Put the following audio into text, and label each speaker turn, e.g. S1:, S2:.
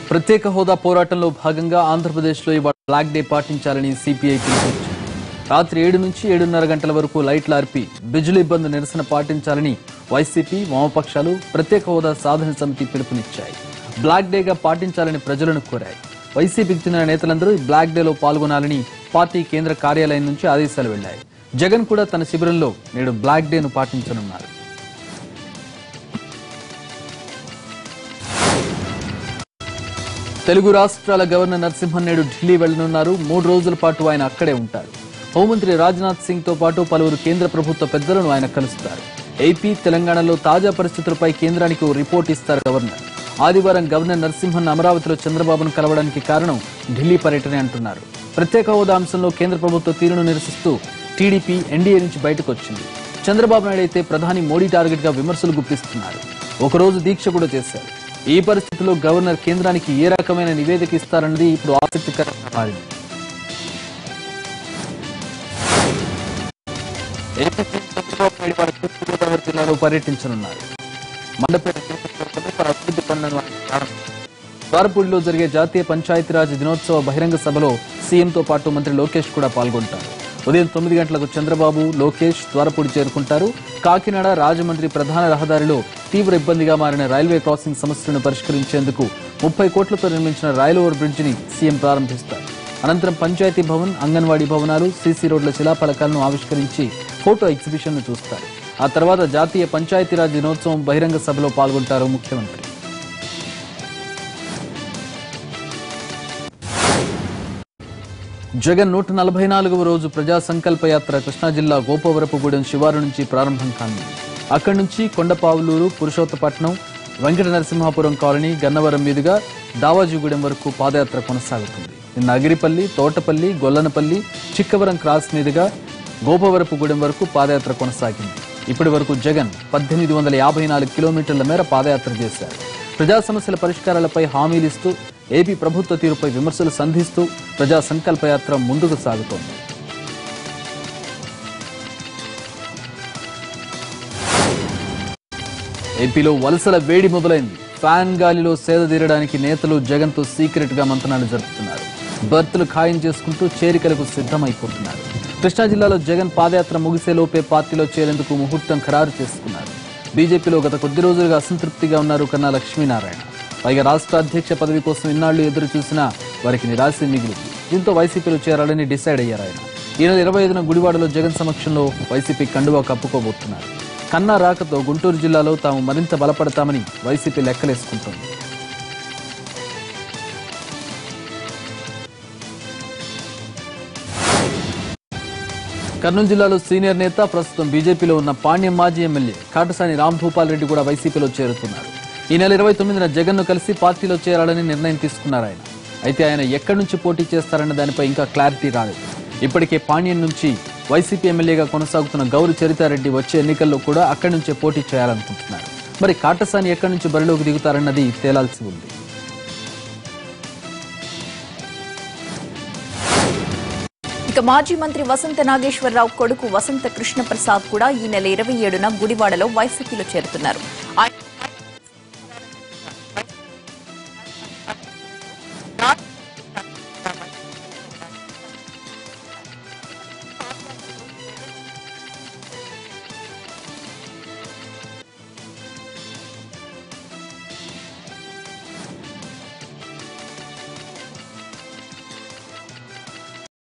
S1: ప్రత్యేక హోదా పోరాటంలో భాగంగా ఆంధ్రప్రదేశ్లో ఇవాళ బ్లాక్ డే పాటించాలని సిపిఐ పిలుపునిచ్చింది రాత్రి ఏడు నుంచి ఏడున్నర గంటల వరకు లైట్లు ఆర్పి బిజులు ఇబ్బంది నిరసన పాటించాలని వైసీపీ వామపక్షాలు ప్రత్యేక హోదా సాధన సమితి పిలుపునిచ్చాయి బ్లాక్ డేగా పాటించాలని ప్రజలను కోరాయి వైసీపీకి చెందిన నేతలందరూ ఈ బ్లాక్ డేలో పాల్గొనాలని పార్టీ కేంద్ర కార్యాలయం నుంచి ఆదేశాలు వెళ్లాయి జగన్ కూడా తన శిబిరంలో నేడు బ్లాక్ డేను పాటించనున్నారు తెలుగు రాష్ట్రాల గవర్నర్ నరసింహన్ నేడు ఢిల్లీ వెళ్లనున్నారు మూడు రోజుల పాటు ఆయన అక్కడే ఉంటారు హోంమంత్రి రాజ్నాథ్ సింగ్ తో పాటు పలువురు కేంద్ర ప్రభుత్వ పెద్దలను ఆయన కలుస్తారు ఏపీ తెలంగాణలో తాజా పరిస్థితులపై కేంద్రానికి ఓ రిపోర్ట్ ఇస్తారు గవర్నర్ ఆదివారం గవర్నర్ నరసింహన్ అమరావతిలో చంద్రబాబును కలవడానికి కారణం ఢిల్లీ పర్యటనే అంటున్నారు ప్రత్యేక హోదా అంశంలో కేంద్ర ప్రభుత్వ తీరును నిరసిస్తూ టీడీపీ ఎన్డీఏ నుంచి బయటకు వచ్చింది చంద్రబాబు నాయుడు అయితే ప్రధాని మోడీ టార్గెట్ గా విమర్శలు గుప్పిస్తున్నారు ఒకరోజు దీక్ష కూడా చేశారు ఈ పరిస్థితిలో గవర్నర్ కేంద్రానికి ఏ రకమైన నివేదిక ఇస్తారన్నది ఇప్పుడు ఆసక్తికరంగా మారింది ఏపీ సీఎం చంద్రబాబు నాయుడు వారి తూర్పుగోదావరి జిల్లాలో పర్యటించనున్నారు మండపేట నియోజకవర్గంలో పలు అభివృద్ధి పనులను ఆయన ప్రారంభించారు ద్వారపూడిలో జరిగే జాతీయ పంచాయతీరాజ్ దినోత్సవ బహిరంగ సభలో సీఎంతో పాటు మంత్రి లోకేష్ కూడా పాల్గొంటారు ఉదయం తొమ్మిది గంటలకు చంద్రబాబు లోకేష్ ద్వారపూడి చేరుకుంటారు కాకినాడ రాజమండ్రి ప్రధాన రహదారిలో తీవ్ర ఇబ్బందిగా మారిన రైల్వే క్రాసింగ్ సమస్యలను పరిష్కరించేందుకు ముప్పై కోట్లతో నిర్మించిన రైల్ ఓవర్ బ్రిడ్జిని సీఎం ప్రారంభిస్తారు అనంతరం పంచాయతీ భవన్ అంగన్వాడీ భవనాలు సీసీ రోడ్ల శిలాఫలకాలను ఆవిష్కరించి ఫోటో ఎగ్జిబిషన్ ను చూస్తారు ఆ తర్వాత జాతీయ పంచాయతీరాజ్ దినోత్సవం బహిరంగ సభలో పాల్గొంటారు ముఖ్యమంత్రి జగన్ నూట నలభై నాలుగవ రోజు ప్రజా సంకల్ప యాత్ర కృష్ణా జిల్లా గోపవరపుగూడెం శివారు నుంచి ప్రారంభం కానుంది అక్కడి నుంచి కొండపావులూరు పురుషోత్తపట్నం వెంకట నరసింహాపురం కాలనీ గన్నవరం మీదుగా దావాజీగూడెం వరకు పాదయాత్ర కొనసాగుతుంది నిన్న అగిరిపల్లి తోటపల్లి గొల్లనపల్లి చిక్కవరం క్రాస్ మీదుగా గోపవరపుగూడెం వరకు పాదయాత్ర కొనసాగింది ఇప్పటి వరకు జగన్ పద్దెనిమిది వందల యాభై నాలుగు కిలోమీటర్ల మేర పాదయాత్ర చేశారు ప్రజా సమస్యల పరిష్కారాలపై హామీలిస్తూ ఏపీ ప్రభుత్వ తీరుపై విమర్శలు సంధిస్తూ ప్రజా సంకల్ప యాత్ర ముందుకు సాగుతోంది ఏపీలో వలసల వేడి మొదలైంది ఫ్యాన్ గాలిలో సేద తీరడానికి నేతలు జగన్తో సీక్రెట్ గా మంతనాలు జరుపుతున్నారు బర్తులు ఖాయం చేసుకుంటూ చేరికలకు సిద్ధమైపోతున్నారు కృష్ణా జిల్లాలో జగన్ పాదయాత్ర ముగిసేలోపే పార్టీలో చేరేందుకు ముహూర్తం ఖరారు చేసుకున్నారు బీజేపీలో గత కొద్ది రోజులుగా అసంతృప్తిగా ఉన్నారు కన్నా లక్ష్మీనారాయణ పైగా రాష్ట్ర అధ్యక్ష పదవి కోసం ఇన్నాళ్లు ఎదురు చూసినా వారికి నిరాశ మిగిలింది దీంతో వైసీపీలో చేరాలని డిసైడ్ అయ్యారు ఆయన ఈ నెల ఇరవై ఐదున గుడివాడలో జగన్ సమక్షంలో వైసీపీ కండువా కప్పుకోబోతున్నారు కన్నా రాకతో గుంటూరు జిల్లాలో తాము మరింత బలపడతామని వైసీపీ లెక్కలేసుకుంటోంది కర్నూలు జిల్లాలో సీనియర్ నేత ప్రస్తుతం బీజేపీలో ఉన్న పాణ్యం మాజీ ఎమ్మెల్యే కాటసాని రామ్ భూపాల్ రెడ్డి కూడా వైసీపీలో చేరుతున్నారు ఈ నెల ఇరవై తొమ్మిదిన జగన్ను కలిసి పార్టీలో చేరాలని నిర్ణయం తీసుకున్నారు ఆయన అయితే ఆయన ఎక్కడి నుంచి పోటీ చేస్తారన్న దానిపై ఇంకా క్లారిటీ రాలేదు ఇప్పటికే పాణ్యం నుంచి వైసీపీ ఎమ్మెల్యేగా కొనసాగుతున్న గౌరి చరితారెడ్డి వచ్చే ఎన్నికల్లో కూడా అక్కడి నుంచే పోటీ చేయాలనుకుంటున్నారు మరి కాటసాని ఎక్కడి నుంచి బరిలోకి దిగుతారన్నది తేలాల్సి ఉంది
S2: ఇక మాజీ మంత్రి వసంత నాగేశ్వరరావు కొడుకు వసంత కృష్ణప్రసాద్ కూడా ఈ నెల ఇరవై ఏడున గుడివాడలో వైసీపీలో చేరుతున్నారు ఆయన